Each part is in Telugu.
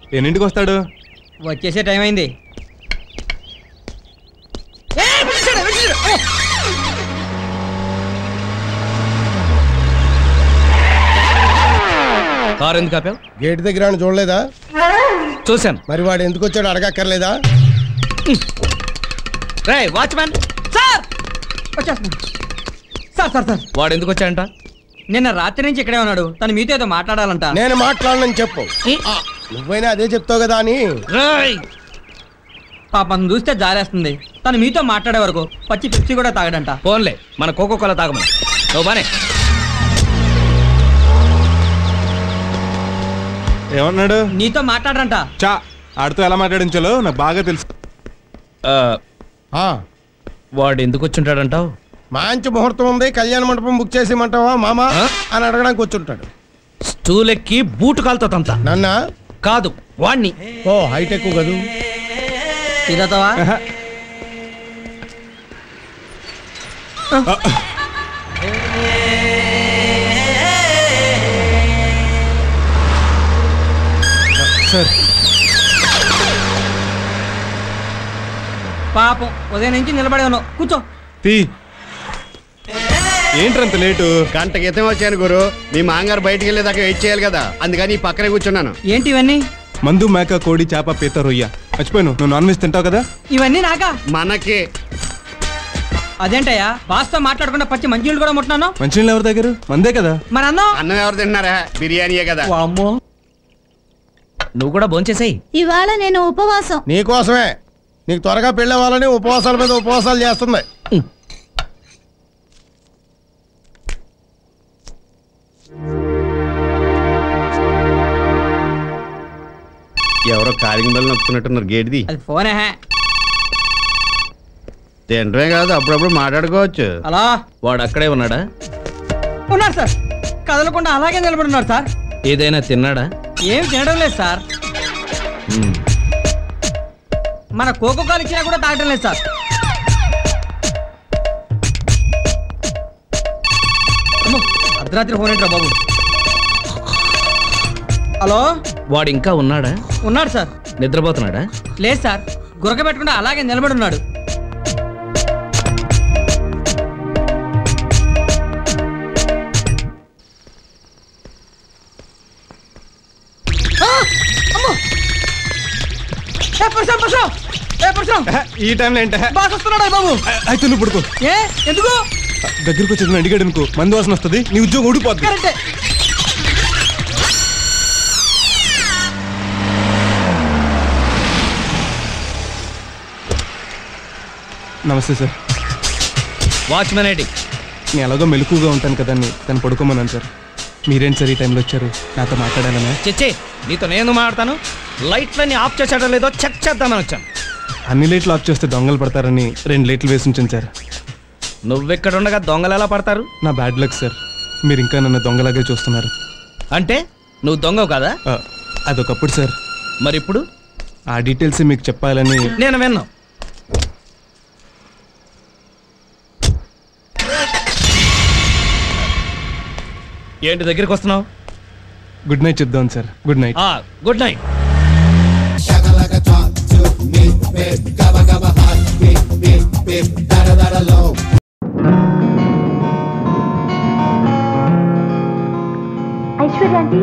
ఎన్నింటికి వస్తాడు వచ్చేసే టైం అయింది కారు ఎందుకు ఆపావు గేట్ దగ్గర ఏమైనా చూడలేదా చూశాను మరి వాడు ఎందుకు వచ్చాడు అడగక్కర్లేదా రే వాచ్మ్యాన్ సార్ వచ్చేస్తున్నా సార్ సార్ సార్ వాడు ఎందుకు వచ్చాడంట నిన్న రాత్రి నుంచి ఇక్కడే ఉన్నాడు తను మీతో ఏదో మాట్లాడాలంట నేను మాట్లాడనని చెప్పు ఆ, నువ్వైనా అదే చెప్తావు కదా అని రేయ్! పాపం చూస్తే జారేస్తుంది తను మీతో మాట్లాడే వరకు పచ్చి పిచ్చి కూడా తాగడంట ఫోన్లే మన కోకో కోలా తాగమని నువ్వు బానే ఏమన్నాడు నీతో మాట్లాడరంట చా ఆడితో ఎలా మాట్లాడించాలో నాకు బాగా తెలుసు ఆ, ఆ, వాడు ఎందుకు వచ్చుంటాడంటావు మంచి ముహూర్తం ఉంది కళ్యాణ మండపం బుక్ చేసేయమంటావా మామా ఆ? అని అడగడానికి వచ్చుంటాడు స్టూల్ ఎక్కి బూటు కాలుతో తంత నన్న కాదు వాణ్ణి ఓ హైటెక్ కదూ ఇదతవా సార్ పాపం ఉదయం నుంచి నిలబడి ఉన్నావు కూర్చో తీ ఏంట్రంత లేటు గంట క్రితం వచ్చాను గురు మీ మాంగారు బయటికి వెళ్ళేదాకా వెయిట్ చేయాలి కదా అందుకని ఈ పక్కనే కూర్చున్నాను ఏంటి ఇవన్నీ మందు మేక కోడి చేప పీత రొయ్య మర్చిపోయాను నువ్వు నాన్ వెజ్ తింటావు కదా ఇవన్నీ నాకా మనకి అదేంటయ్యా బాస్తో మాట్లాడకుండా పచ్చి మంచినీళ్ళు కూడా ముట్టినాను మంచినీళ్ళు ఎవరి దగ్గర మందే కదా మరి అన్నం అన్నం ఎవరు తింటున్నారా బిర్యానీయే కదా అమ్మో నువ్వు కూడా భోంచేసేయ్ ఇవాళ నేను ఉపవాసం నీకోసమే నీకు త్వరగా పెళ్ళవ్వాలని ఉపవాసాల మీద ఉపవాసాలు చేస్తుంది ఎవరో కాలింగ్ బెల్ నొక్కున్నట్టున్నారు గేట్ది అది ఫోనే హే. తింటమే కాదు అప్పుడప్పుడు మాట్లాడుకోవచ్చు అలా వాడు అక్కడే ఉన్నాడా ఉన్నారు సార్ కదలకుండా అలాగే నిలబడి ఉన్నారు సార్ ఏదైనా తిన్నాడా ఏమి తినడం లేదు సార్ మ్మ్. మన కోకో కాలు ఇచ్చినా కూడా తాగడం లేదు సార్ అమ్మో, అర్ధరాత్రి ఫోన్ ఏంట్రా బాబు హలో వాడు ఇంకా ఉన్నాడా ఉన్నాడు సార్ నిద్రపోతున్నాడా లేదు సార్ గురక పెట్టకుండా అలాగే నిలబడి ఉన్నాడు ఆ! అమ్మో! ఏ, పరశురాం, పరశురాం! ఏ, పరశురాం! ఆహా, ఈ టైంలో ఏంట బాస్ వస్తున్నాడా బాబు అయితే నువ్వు పడుకో ఏ ఎందుకు దగ్గరికి వచ్చి నేను అడిగాడు అనుకో మందు వాసన వస్తుంది నీ ఉద్యోగం ఊడిపోద్ది కరెక్టే నమస్తే సార్ వాచ్మెన్ ఏంటి నేను ఎలాగో మెలకుగా ఉంటాను కదా అని తను పడుకోమన్నాను సార్ మీరేంటి సార్ ఈ టైంలో వచ్చారు నాతో మాట్లాడాలనే చెచ్చే నీతో నేను మాట్లాడతాను లైట్లన్నీ ఆఫ్ చేసాడో లేదో చెక్ చేద్దామని వచ్చాను అన్ని లైట్లు ఆఫ్ చేస్తే దొంగలు పడతారని రెండు లైట్లు వేసి ఉంచాను సార్ నువ్వెక్కడ ఉండగా దొంగలు ఎలా పడతారు నా బ్యాడ్ లక్ సార్ మీరు ఇంకా నన్ను దొంగలాగే చూస్తున్నారు అంటే నువ్వు దొంగవు కదా ఆ, అదొకప్పుడు సార్ మరి ఇప్పుడు ఆ డీటెయిల్స్ మీకు చెప్పాలని నేను విన్నా ఏంటి దగ్గరికి వస్తున్నావు గుడ్ నైట్ చెప్దాం sir good night good night Aishwarya aunty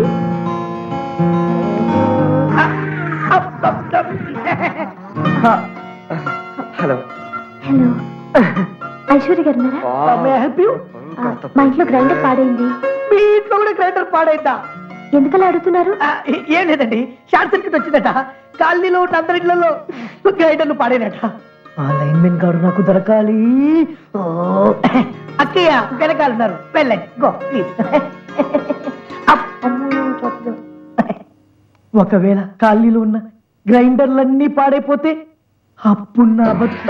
hello hello Aishwarya గారు ఉన్నారా ఆ, మా ఇంట్లో గ్రైండర్ పాడైంది మీ ఇంట్లో కూడా గ్రైండర్ పాడైందా ఎందుకలా అడుగుతున్నారు ఆ, ఏం లేదండి షార్ట్ సర్క్యూట్ వచ్చిందట కాలనీలో ఉన్న అందరి ఇళ్లలో గ్రైండర్లు పాడైనట ఆ లైన్మెన్ గారు నాకు దొరకాలి ఓ, అక్కయ్య వెనకాలన్నారు వెళ్ళండి గో ప్లీజ్ ఒకవేళ కాలనీలో ఉన్న గ్రైండర్లన్నీ పాడైపోతే అప్పుడు నా బతుకు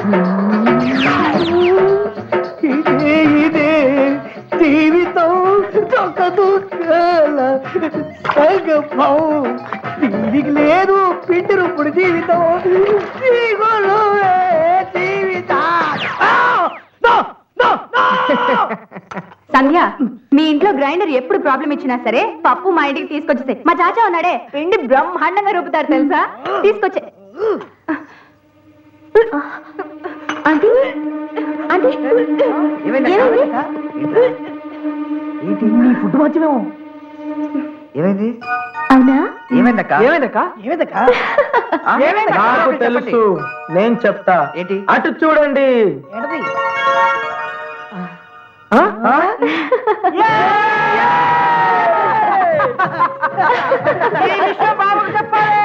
ఇదే ఇదే జీవితం ఒక దుఃఖాల సంగమం తిరిగి లేదు పిండి రూపుడు జీవితం శ్రీగొలువే జీవిత సంధ్య మీ ఇంట్లో గ్రైండర్ ఎప్పుడు ప్రాబ్లం ఇచ్చినా సరే పప్పు మా ఇంటికి తీసుకొచ్చేసే మా చాచా ఉన్నాడే పిండి బ్రహ్మాండంగా రూపుతారు తెలుసా తీసుకొచ్చే ఆంటీ ఆంటీ ఏమైంది? ఏంటి నీ ఫుడ్ మంచిమేమో ఏమైంది అవునా ఏమైందక్క ఏమైందక్క ఏమైందక్క నాకు తెలుసు నేను చెప్తా ఏంటి అటు చూడండి ఏంటది ఆ? ఆ? ఈ విషయం బాబుకు చెప్పాలి.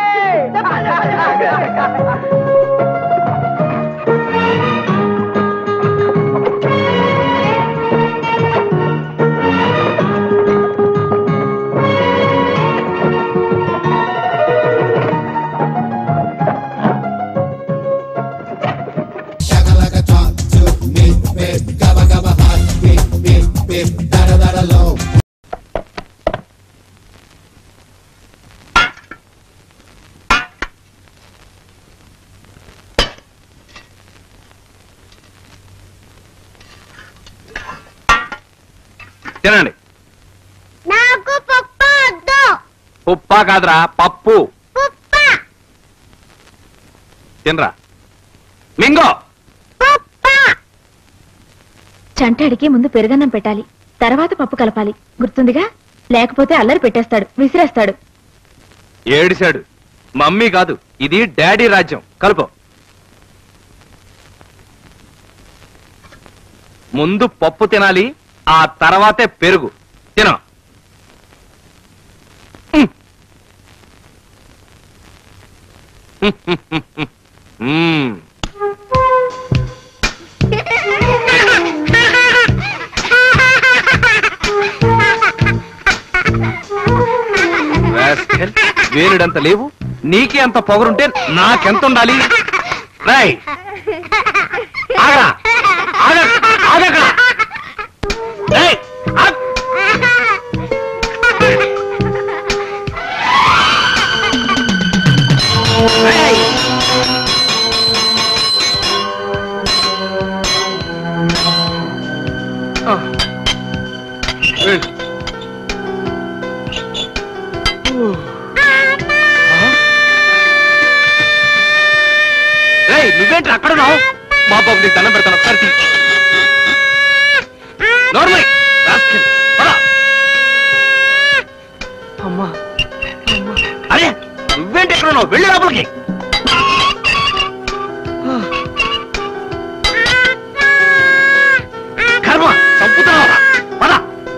తినండి నాకు పప్పు వద్దు ఉప్పా కాదురా పప్పు తినరా మింగో చంటాడికి ముందు పెరుగన్నం పెట్టాలి తర్వాత పప్పు కలపాలి గుర్తుందిగా లేకపోతే అల్లరి పెట్టేస్తాడు విసిరేస్తాడు ఏడిశాడు మమ్మీ కాదు ఇది డాడీ రాజ్యం కలుపు ముందు పప్పు తినాలి ఆ తర్వాతే పెరుగు తిన వేరుడంత లేవు నీకే అంత పొగరుంటే నాకెంత ఉండాలి రాయ్ ఆగరా ఆగ ఆగక్కడ ఏయ్, ఆగ్. ఏయ్. ఆ. వెళ్ళు. ఏయ్, నువ్వేంటి అక్కడ ఉన్నావు మా బాబు నీకు దండం పెడతాను ఒకసారి తీ. నోర్మై రాస్కెల్, పద. అమ్మా అమ్మా. అరే నువ్వేంటి ఎక్కడ ఉన్నావు వెళ్ళి లోపలికి కర్మ చంపుతున్నావా పద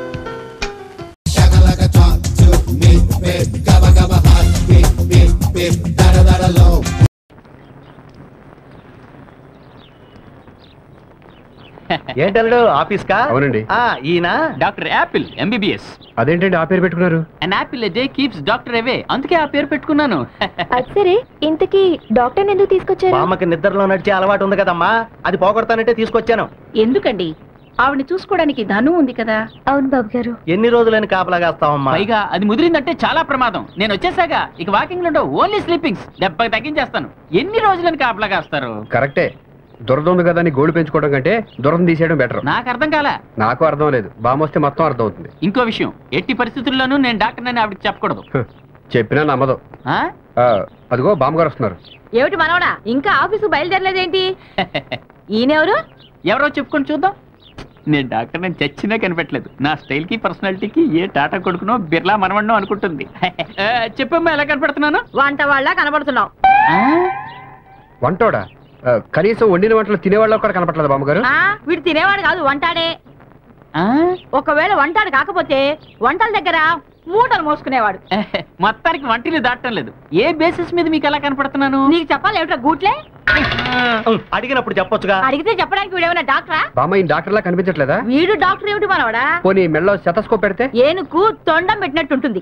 ఏంటల్లుడు ఆఫీస్ కా అవునండి. ఆ, ఈయన డాక్టర్ యాపిల్ ఎంబీబీఎస్ అదేంటండి ఆ పేరు పెట్టుకున్నారు an apple day keeps doctor away అందుకే ఆ పేరు పెట్టుకున్నాను అది సరే ఇంతకీ డాక్టర్ ఎందుకు తీసుకొచ్చారు బామ్మకి నిద్రలో నడిచే అలవాటు ఉంది కదమ్మా అది పోగొడతానంటే తీసుకొచ్చాను ఎందుకండి ఆవిడని చూసుకోవడానికి ధను ఉంది కదా అవును బాబు గారు ఎన్ని రోజులని కాపలాగాస్తావమ్మా పైగా అది ముదిరిందంటే చాలా ప్రమాదం నేను వచ్చేసాక ఇక వాకింగ్ లో ఓన్లీ స్లీపింగ్స్ దెబ్బకి తగ్గించేస్తాను ఎన్ని రోజులని కాపలా కాస్తారు కరెక్టే దురద ఉంది కదా అని గోడు పెంచుకోవడం కంటే దురదం తీసేయడం బెటర్ నాకు అర్థం కాలా నాకు అర్థం లేదు బామొస్తే మొత్తం అర్థం అవుతుంది ఇంకో విషయం ఎట్టి పరిస్థితుల్లోనూ నేను డాక్టర్ అని ఆవిడకి చెప్పకూడదు హ, చెప్పినా నమ్మదు ఆ? ఆ, అదిగో బామ్మగారు వస్తున్నారు ఏమిటి మనవడా ఇంకా ఆఫీసు బయలుదేరలేదేంటి ఈయనెవరు ఎవరో చెప్పుకొని చూద్దాం నేను డాక్టర్ నేను చచ్చినా కనిపెట్టలేదు నా స్టైల్ కి పర్సనాలిటీకి ఏ టాటా కొడుకునో బిర్లా మనవన్నో అనుకుంటుంది ఆ, చెప్పమ్మా ఎలా కనపడుతున్నాను వంట వాళ్ళ కనబడుతున్నావు ఆ? వంటోడా ఆ, కనీసం వండిన వంటలు తినేవాళ్ళు కూడా కనపట్లేదు బామ్మగారు ఆ వీడు తినేవాడు కాదు వంటాడే ఆ? ఒకవేళ వంటాడు కాకపోతే వంటల దగ్గర మూటలు మోసుకునేవాడు మొత్తానికి వంటిని దాటం లేదు ఏ బేసిస్ మీద మీకు ఎలా కనపడుతున్నాను నీకు చెప్పాలి ఏమిటో గూట్లే అడిగినప్పుడు చెప్పొచ్చుగా అడిగితే చెప్పడానికి వీడేమైనా డాక్టరా బామ్మ ఈ డాక్టర్లా కనిపించట్లేదా వీడు డాక్టర్ ఏమిటి మనవడా పోనీ మెళ్ళో శతస్కోప్ పెడితే ఏనుకు తొండం పెట్టినట్టుంటుంది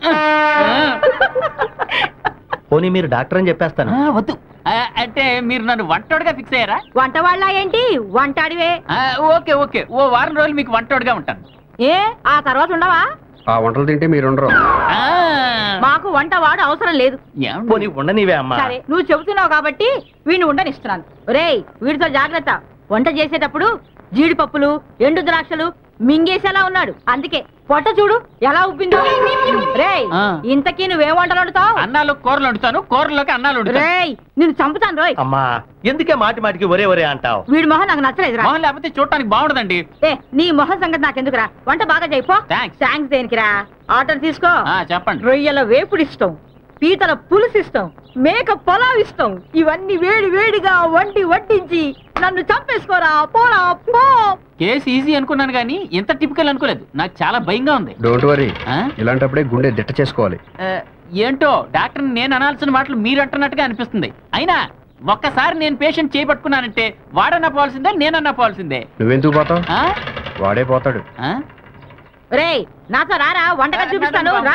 పోనీ మీరు డాక్టర్ అని చెప్పేస్తాను ఆ, వద్దు ఆ, అంటే మీరు నన్ను వంటోడుగా ఫిక్స్ అయ్యారా వంట వాళ్ళ ఏంటి వంటాడివే ఆ, ఓకే ఓకే ఓ వారం రోజులు మీకు వంటోడుగా ఉంటాను ఏ ఆ తర్వాత ఉండవా ఆ వంటలు తింటే మీరు ఉండరు ఆ, మాకు వంట వాడు అవసరం లేదు ఏమండి? పోనీ ఉండనివే అమ్మా సరే నువ్వు చెబుతున్నావు కాబట్టి వీడిని ఉండనిస్తున్నాను రేయ్ వీడితో జాగ్రత్త వంట చేసేటప్పుడు జీడిపప్పులు ఎండు ద్రాక్షలు మింగేసేలా ఉన్నాడు అందుకే పొట్ట చూడు ఎలా ఉబ్బిందో రేయ్ ఆ. ఇంతకీ నువ్వేం వంటలు వండుతావు అన్నాలు కూరలు వండుతాను కూరల్లోకి అన్నాలు వండుతాను రేయ్ నిన్ను చంపుతాను రోయ్ అమ్మా ఎందుకే మాటి మాటికి ఒరే ఒరే అంటావు వీడి మొహం నాకు నచ్చలేదురా మొహం లేకపోతే చూడటానికి బాగుండదండి ఏ నీ మొహం సంగతి నాకెందుకురా వంట బాగా చేయిపో Thanks. థ్యాంక్స్ దేనికిరా ఆర్డర్ తీసుకో ఆ, చెప్పండి రొయ్యల వేపుడు ఇష్టం పీతల పులుసు ఇష్టం మేక పొలావ్ ఇష్టం ఇవన్నీ వేడి వేడిగా వండి వడ్డించి నన్ను చంపేసుకోరా పోరా పో కేసు ఈజీ అనుకున్నాను కానీ ఇంత టిపికల్ అనుకోలేదు నాకు చాలా భయంగా ఉంది డోంట్ వరీ ఆ? ఇలాంటప్పుడే గుండె దిట్ట చేసుకోవాలి ఆ, ఏంటో డాక్టర్ నేను అనాల్సిన మాటలు మీరు అంటున్నట్టుగా అనిపిస్తుంది అయినా ఒక్కసారి నేను పేషెంట్ చేపట్టుకున్నానంటే వాడన్నా పోవాల్సిందే నేనన్నా పోవాల్సిందే నువ్వెందుకు పోతావు ఆ? వాడే పోతాడు ఆ? రేయ్ నాతో రారా వంటగా చూపిస్తాను రా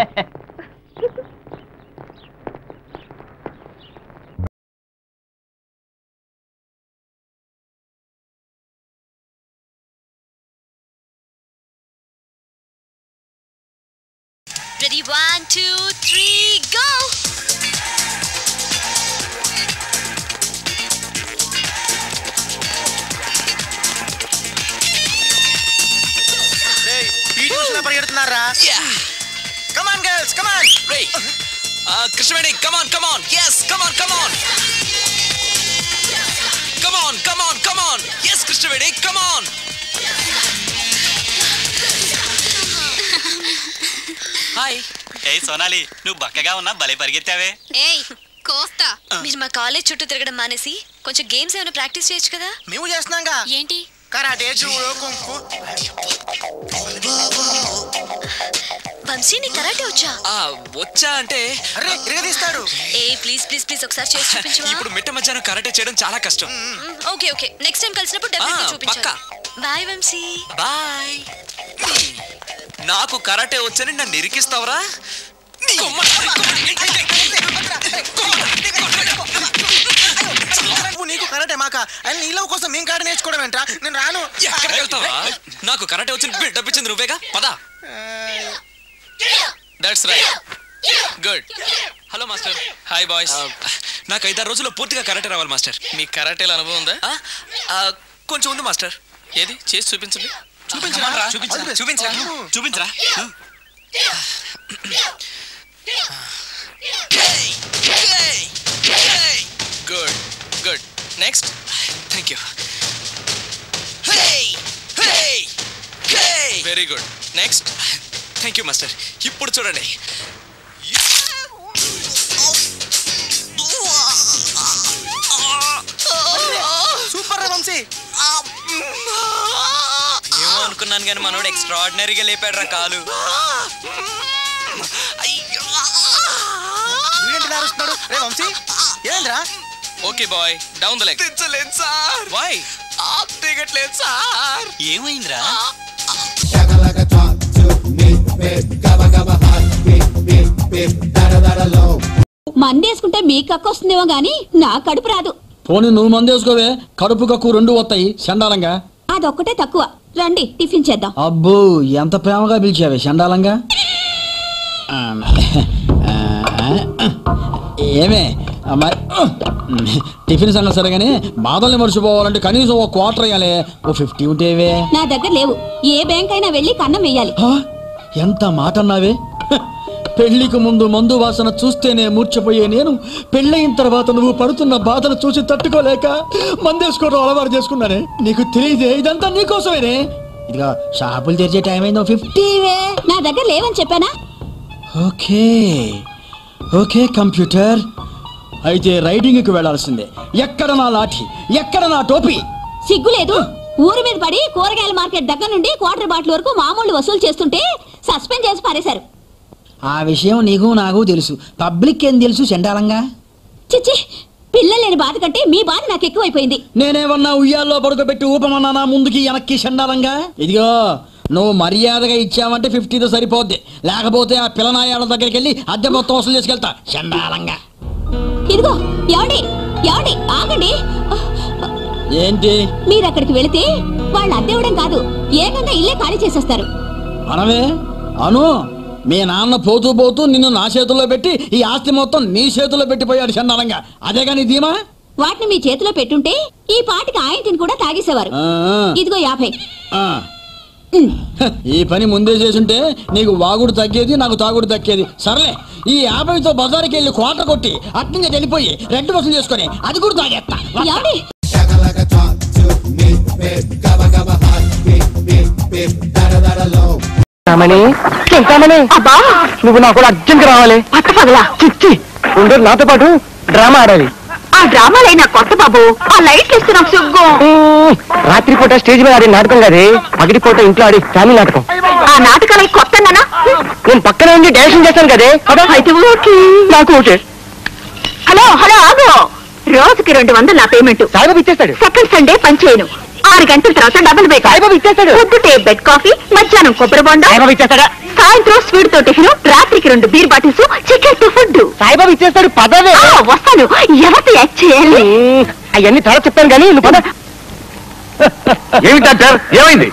Ready, one, two, three, go! పరిగెడుతున్నారా come on girls come on Krishnaveni come on come on yes come on come on come on come on come on yes Krishnaveni come on hi ఏ సోనాలి నువ్వు బక్కగా ఉన్నా భలే పరిగెత్తావే ఏయ్ కోస్తా మీరు మా కాలేజ్ చుట్టూ తిరగడం మానేసి కొంచెం గేమ్స్ ఏమైనా ప్రాక్టీస్ చేయొచ్చు కదా మేము చేస్తున్నాంగా ఏంటి కరాటే జూడో కుంఫు వంశీ నీ కరాటే వచ్చా వచ్చా అంటే అరే ఇరగదీస్తాడు ఏ ప్లీజ్ ప్లీజ్ ప్లీజ్ ఒకసారి చేసి చూపించు ఇప్పుడు మిట్ట మధ్యాహ్నం కరాటే చేయడం చాలా కష్టం ఓకే ఓకే నెక్స్ట్ టైం కలిసినప్పుడు డెఫినెట్లీ ఆ, చూపించాలి బాయ్ వంశీ బాయ్ నాకు కరాటే వచ్చని నన్ను ఇరికిస్తావరా నువ్వు నీకు కరాటే మాక అని నీలో కోసం మేము కాడ నేర్చుకోవడం ఏంట్రా నేను రాను ఎక్కడికి వెళ్తావా నాకు కరాటే వచ్చి బిల్డప్ ఇచ్చింది నువ్వేగా పద that's right good hello master hi boys నాకు ఐదారు రోజుల్లో పూర్తిగా కరాటే రావాలి మాస్టర్ మీ కరాటేల అనుభవం ఉందా కొంచెం ఉంది మాస్టర్ ఏది చేసి చూపించండి చూపించరా చూపించరా చూపించరా చూపించరా good good next thank you very good next thank you master ఇప్పుడు చూడండి సూపర్ రా వంశీ ఏమో అనుకున్నాను కానీ మనోడు ఎక్స్ట్రాడినరీగా లేపాడు రా కాలు వీడేంటి అరుస్తున్నాడు రే వంశీ ఏంద్రా okay boy down the leg తెచ్చలేదు సార్ వై దిగట్లేదు సార్ ఏమైందిరా మందేసుకుంటే మీ కక్క వస్తుందేమో గాని నా కడుపు రాదు పోనీ నువ్వు మందేసుకోవే కడుపు కక్కు రెండు వస్తాయి చండాలంగా అదొక్కటే తక్కువ రండి టిఫిన్ చేద్దాం అబ్బో ఎంత ప్రేమగా పిలిచావే చండాలంగా ఆ, ఆ, ఏమే ఆ, మరి టిఫిన్ సంగతి సరే కానీ బాధల్ని మర్చిపోవాలంటే కనీసం ఒక క్వార్టర్ అయ్యాలి ఓ ఫిఫ్టీ ఉంటేవే నా దగ్గర లేవు ఏ బ్యాంక్ అయినా వెళ్ళి కన్నం వెయ్యాలి ఎంత మాట అన్నావే హ, పెళ్లికి ముందు మందు వాసన చూస్తేనే మూర్చపోయే నేను పెళ్ళయిన తర్వాత నువ్వు పడుతున్న బాధను చూసి తట్టుకోలేక మందేసుకోవడం అలవాటు చేసుకున్నానే నీకు తెలియదే ఇదంతా నీకోసమేనే ఇదిగా షాపులు తెరిచే టైం అయిందో ఫిఫ్టీ నా దగ్గర లేవని చెప్పానా ఓకే ఓకే కంప్యూటర్ అయితే రైడింగ్కి వెళ్ళాల్సిందే ఎక్కడ నా లాఠీ ఎక్కడ నా టోపీ సిగ్గు లేదు ఊరి మీద పడి కూరగాయల మార్కెట్ దగ్గర నుండి క్వార్టర్ బాటిల్ వరకు మామూలు వసూలు చేస్తుంటే సస్పెండ్ చేసి పారేశారు ఆ విషయం నీకు నాకు తెలుసు పబ్లిక్ ఏం తెలుసు చండాలంగా చిచ్చి పిల్లలు లేని బాధ కంటే మీ బాధ నాకు ఎక్కువైపోయింది నేనేమన్నా ఉయ్యాల్లో పడుకోబెట్టి ఊపమన్నానా ముందుకి వెనక్కి చండాలంగా ఇదిగో నువ్వు మర్యాదగా ఇచ్చావంటే ఫిఫ్టీతో సరిపోద్ది లేకపోతే ఆ పిల్లనాయాల దగ్గరికి వెళ్ళి అద్దె మొత్తం వసూలు చేసుకెళ్తా చండాలంగా ఇదిగో ఏమండి ఏమండి ఆగండి ఏంటి మీరు అక్కడికి వెళితే వాళ్ళు అద్దెవడం కాదు ఏకంగా ఇల్లే ఖాళీ చేసేస్తారు అనవే అను మీ నాన్న పోతూ పోతూ నిన్ను నా చేతుల్లో పెట్టి ఈ ఆస్తి మొత్తం నీ చేతుల్లో పెట్టిపోయాడు చండాలంగా అదే కానీ ధీమా వాటిని మీ చేతిలో పెట్టుంటే ఈ పాటికి ఆయన తిని కూడా తాగేసేవారు ఆ, ఆ. ఇదిగో యాభై ఆ. ఈ పని ముందే చేసుంటే నీకు వాగుడు తగ్గేది నాకు తాగుడు దక్కేది సర్లే ఈ యాభైతో బజారుకి వెళ్ళి కోట కొట్టి అట్నుంచి వెళ్ళిపోయి రెంట్ వసూలు చేసుకొని అది కూడా తాగేస్తా ఏమండి చింతామణి చింతామణి అబ్బా నువ్వు నాకు కూడా అర్జెంట్ రావాలి పట్ట పగలా చిచ్చి ఉండు నాతో పాటు డ్రామా ఆడాలి ఆ డ్రామాలైనా కొత్త బాబు ఆ లైట్లు ఇస్తున్నాం సుగ్గు రాత్రి పూట స్టేజ్ మీద ఆడే నాటకం కాదే పగిడి పూట ఇంట్లో ఆడే ఫ్యామిలీ నాటకం ఆ నాటకాలు కొత్తగానా నేను పక్కనే ఉండి డైరెక్షన్ చేస్తాను కదే అయితే ఓకే నాకు ఓకే హలో హలో ఆగు రోజుకి రెండు వందలు నా పేమెంట్ సాయిబాబు ఇచ్చేస్తాడు సెకండ్ సండే పని చేయను ఆరు గంటల తర్వాత డబుల్ బేక్ సాయిబాబు ఇచ్చేస్తాడు పొద్దుటే బెడ్ కాఫీ మధ్యాహ్నం కొబ్బరి బొండ సాయిబాబు ఇచ్చేస్తాడా సాయంత్రం స్వీట్ తో టిఫిన్ రాత్రికి రెండు బీర్ బాటిల్స్ చికెన్ తో ఫుడ్ సాయిబాబు ఇచ్చేస్తాడు పదవే వస్తాను ఎవరితో యాక్ట్ చేయాలి అవన్నీ తర్వాత చెప్తాను కానీ నువ్వు పద ఏమి డాక్టర్ ఏమైంది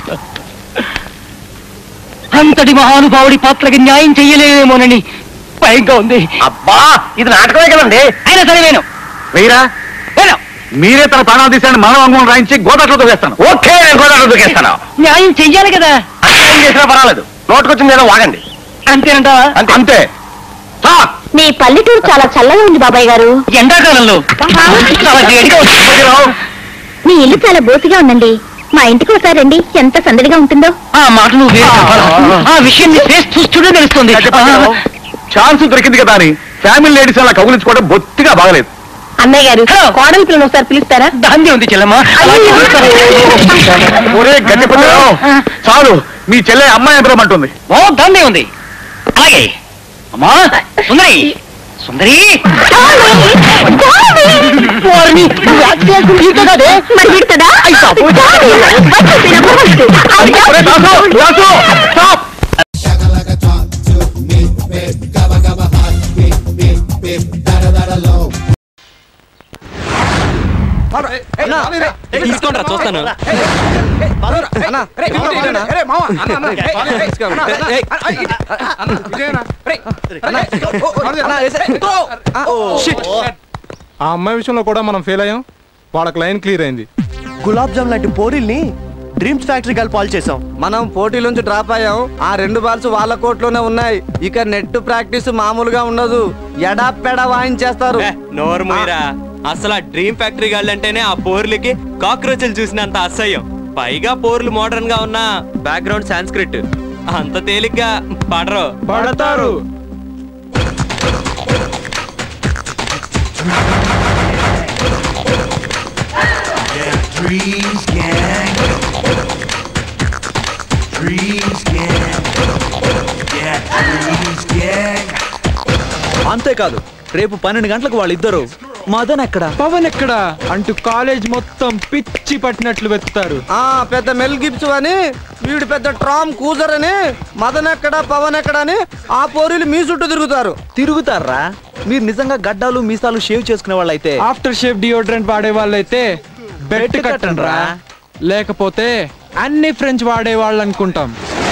అంతటి మహానుభావుడి పాత్రకి న్యాయం చెయ్యలేమోనని భయంగా ఉంది అబ్బా ఇది నాటకమే కదండి అయినా సరే నేను వెయ్యరా మీరే తన ప్రాణాలు తీసాను మనం అంగం రాయించి గోదాట్లో దూకేస్తాను ఓకే నేను గోదాట్లో దూకేస్తాను న్యాయం చెయ్యాలి కదా ఏం చేసినా పర్వాలేదు నోటుకొచ్చింది ఏదో వాగండి అంతేనంటావా అంతే అంతే మీ పల్లెటూరు చాలా చల్లగా ఉంది బాబాయ్ గారు ఎండాకాలంలో చాలా వేడిగా ఉంది. మీ ఇల్లు చాలా బోసిగా ఉందండి మా ఇంటికి ఒకసారి రండి ఎంత సందడిగా ఉంటుందో ఆ మాట నువ్వు వేరు చెప్పాలా? ఆ విషయం నీ ఫేస్ చూస్తుంటే తెలుస్తుంది ఛాన్స్ దొరికింది కదా అని ఫ్యామిలీ లేడీస్ అలా కౌలించుకోవడం బొత్తిగా బాగలేదు అన్నయ్య గారు కోడలి పిల్లలు ఒకసారి పిలుస్తారా దాంది ఉంది చెల్లమ్మ ఒరే గట్టి పిల్లలు, చాలు మీ చెల్లె అమ్మాయి ఎదురమంటుంది ఓ దాందే ఉంది అలాగే అమ్మా సుందరి సుందరి వారిని నువ్వు యాక్ట్ చేయాల్సింది ఈతో కాదే మరి విడతదా అయ్య బాబోయ్. ఒరే దాసు, దాసు, stop. తీసుకోండి చూస్తాను ఆ అమ్మాయి విషయంలో కూడా మనం ఫెయిల్ అయ్యాం వాళ్ళకి లైన్ క్లియర్ అయింది గులాబ్ జామ్ లాంటి పోరిల్ని డ్రీమ్స్ ఫ్యాక్టరీ కలిపి పాలు చేసాం మనం పోటీలోంచి డ్రాప్ అయ్యాం ఆ రెండు బాల్స్ వాళ్ళ కోర్టులోనే ఉన్నాయి ఇక నెట్ ప్రాక్టీస్ మామూలుగా ఉండదు ఎడా పెడ వాయించేస్తారు నోరు మూయరా అసలు ఆ డ్రీమ్ ఫ్యాక్టరీ గాళ్ళంటేనే ఆ పోర్లకి కాక్రోచ్లు చూసినంత అసహ్యం పైగా పోర్లు మోడర్న్ గా ఉన్న బ్యాక్గ్రౌండ్ సాంస్క్రిట్ అంత తేలిగ్గా పడరు పడతారు Trees gang. Trees gang. Yeah, trees gang. అంతేకాదు రేపు పన్నెండు గంటలకు వాళ్ళిద్దరు మదన్ ఎక్కడ పవన్ ఎక్కడ అంటూ కాలేజ్ మొత్తం పిచ్చి పట్టినట్లు వెతుకుతారు ఆ పెద్ద మెల్ గిబ్స్ అని వీడు పెద్ద ట్రామ్ కూజర్ అని మదన్ ఎక్కడ పవన్ ఎక్కడ అని ఆ పోరీలు మీ చుట్టూ తిరుగుతారు తిరుగుతారా మీరు నిజంగా గడ్డాలు మీసాలు షేవ్ చేసుకునే వాళ్ళైతే ఆఫ్టర్ షేవ్ డియోడ్రెంట్ వాడే వాళ్ళైతే బెట్ కట్టండి రా లేకపోతే అన్ని ఫ్రెంచ్ వాడే వాళ్ళు అనుకుంటాం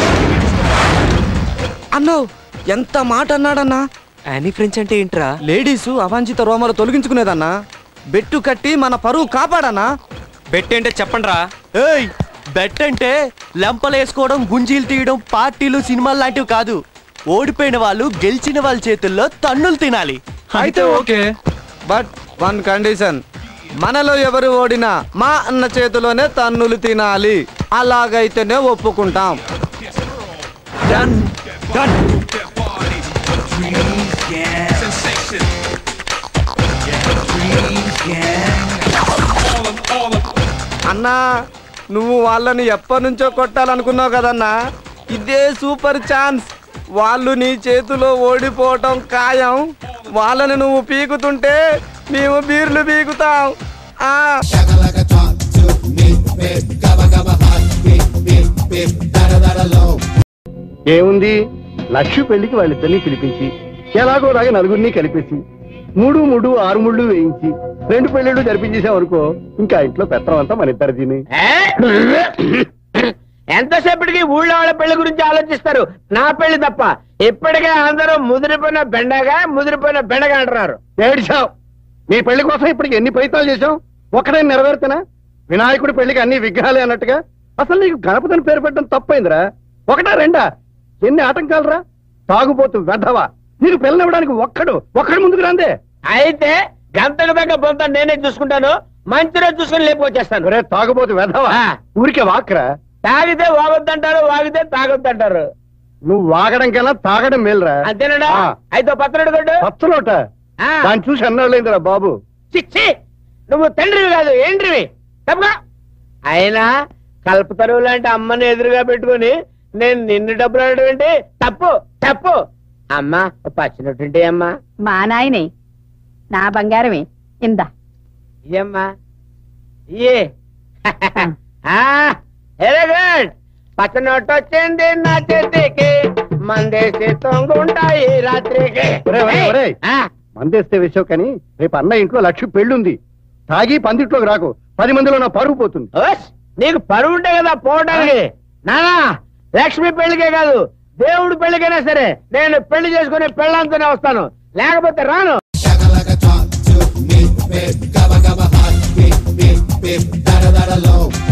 అన్నో ఎంత మాట అన్నాడన్నా యానీ ఫ్రెంచ్ అంటే ఏంట్రా లేడీసు అవాంఛిత రోమలు తొలగించుకునేదన్నా బెట్టు కట్టి మన పరువు కాపాడన్నా బెట్ ఏంటో చెప్పండి రా ఏయ్ బెట్ అంటే లెంపలు వేసుకోవడం గుంజీలు తీయడం పార్టీలు సినిమాలు లాంటివి కాదు ఓడిపోయిన వాళ్ళు గెలిచిన వాళ్ళ చేతుల్లో తన్నులు తినాలి అయితే ఓకే బట్ వన్ కండిషన్ మనలో ఎవరు ఓడినా మా అన్న చేతిలోనే తన్నులు తినాలి అలాగైతేనే ఒప్పుకుంటాం Done. Done. Trees gang. Sensation. Yeah, trees gang. అన్నా నువ్వు వాళ్ళని ఎప్పటి నుంచో కొట్టాలనుకున్నావు కదన్నా ఇదే సూపర్ ఛాన్స్ వాళ్ళు నీ చేతిలో ఓడిపోవటం ఖాయం వాళ్ళని నువ్వు పీకుతుంటే మేము బీర్లు పీకుతాం ఆ ఏముంది లక్ష్మి పెళ్లికి వాళ్ళిద్దరిని పిలిపించి ఎలాగో లాగా నలుగురిని కలిపేసి మూడు మూడు ఆరు ముళ్ళు వేయించి రెండు పెళ్ళిళ్ళు జరిపించేసాం అనుకో ఇంకా ఇంట్లో పెత్తనం అంతా మన ఇద్దరు తిని ఎంతసేపటికి ఊళ్ళో వాళ్ళ పెళ్లి గురించి ఆలోచిస్తారు నా పెళ్లి తప్ప ఇప్పటికే అందరూ ముదిరిపోయిన బెండగా ముదిరిపోయిన బెండగా అంటున్నారు ఏడిచాం నీ పెళ్లి కోసం ఇప్పటికి ఎన్ని ప్రయత్నాలు చేశాం ఒక్కడే నెరవేరుతున్నా వినాయకుడి పెళ్లికి అన్ని విగ్రహాలే అన్నట్టుగా అసలు నీకు గణపతిని పేరు పెట్టడం తప్పైందిరా ఒకటా రెండా ఎన్ని ఆటంకాలరా తాగుబోతు వెధవా నీకు పిల్లనివ్వడానికి ఒక్కడు ఒక్కడు ముందుకు రాందే అయితే గంటకు దగ్గర పొంత నేనే చూసుకుంటాను మంచి రోజు చూసుకుని లేపుకొచ్చేస్తాను ఒరే తాగుబోతు వెధవా ఊరికే వాక్రా తాగితే వాగొద్దంటారు వాగితే తాగొద్దంటారు నువ్వు వాగడం కన్నా తాగడం మేలురా అంతేనాడా ఆ. అయితే పచ్చడి కొట్టు పచ్చలోట దాన్ని చూసి అన్నాళ్ళైందిరా బాబు చిచ్చి నువ్వు తండ్రివి కాదు ఏంట్రివి తప్పుగా అయినా కల్పతరువు లాంటి అమ్మని ఎదురుగా పెట్టుకుని నేను నిన్ను డబ్బులు అడగడం ఏంటి తప్పు తప్పు అమ్మా ఓ పచ్చినట్టుంటే అమ్మా మా నాయనే నా బంగారమే ఇందా ఇయ్యమ్మా ఇయ్యే వెరీ గుడ్ పచ్చనొట్టు వచ్చింది నా చేతికి మందేసి తొంగుంటాయి రాత్రికి ఒరే, ఒరే, ఒరే. మందేస్తే వేసావు కానీ రేపు అన్న ఇంట్లో లక్ష్మి పెళ్ళుంది తాగి పందిట్లోకి రాకు పది మందిలో నా పరుగు పోతుంది ఓస్, నీకు పరువు ఉంటే కదా పోవడానికి నానా లక్ష్మి పెళ్లికే కాదు దేవుడు పెళ్లికైనా సరే నేను పెళ్లి చేసుకుని పెళ్ళంతోనే వస్తాను లేకపోతే రాను Gabba gabba hot, beep beep, gabba gabba hot, beep beep beep, da da da da low.